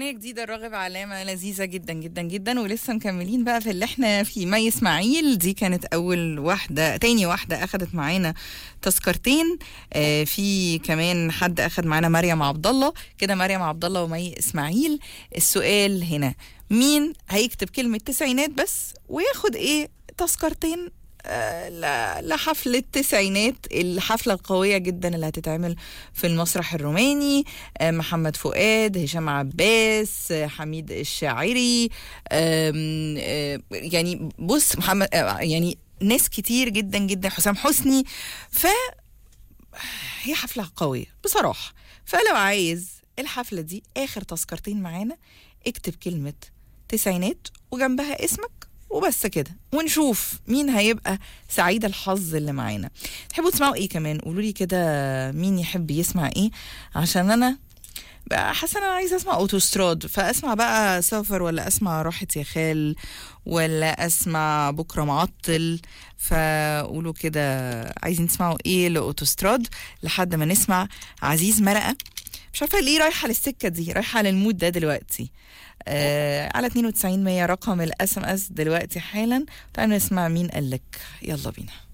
أغنية جديدة الراغب علامة لذيذة جدا جدا جدا ولسه مكملين بقى في اللي احنا في مي إسماعيل دي كانت أول واحدة تاني واحدة أخدت معانا تذكرتين آه في كمان حد أخد معانا مريم عبد الله كده مريم عبد الله ومي إسماعيل السؤال هنا مين هيكتب كلمة تسعينات بس وياخد إيه تذكرتين آه، ل- لحفل التسعينات الحفلة القوية جدا اللي هتتعمل في المسرح الروماني آه، محمد فؤاد هشام عباس آه، حميد الشاعري آم، آه، يعني بص محمد آه، يعني ناس كتير جدا جدا حسام حسني ف هي حفلة قوية بصراحة فلو عايز الحفلة دي آخر تذكرتين معانا اكتب كلمة تسعينات وجنبها اسمك وبس كده ونشوف مين هيبقى سعيد الحظ اللي معانا تحبوا تسمعوا ايه كمان قولوا لي كده مين يحب يسمع ايه عشان انا بقى حاسه انا عايزه اسمع اوتوستراد فاسمع بقى سافر ولا اسمع راحة يا خال ولا اسمع بكره معطل فقولوا كده عايزين تسمعوا ايه لاوتوستراد لحد ما نسمع عزيز مرقه مش عارفه ليه رايحه للسكه دي رايحه للمود ده دلوقتي آه على 92 100 رقم الاس ام اس دلوقتي حالا تعالوا نسمع مين قالك يلا بينا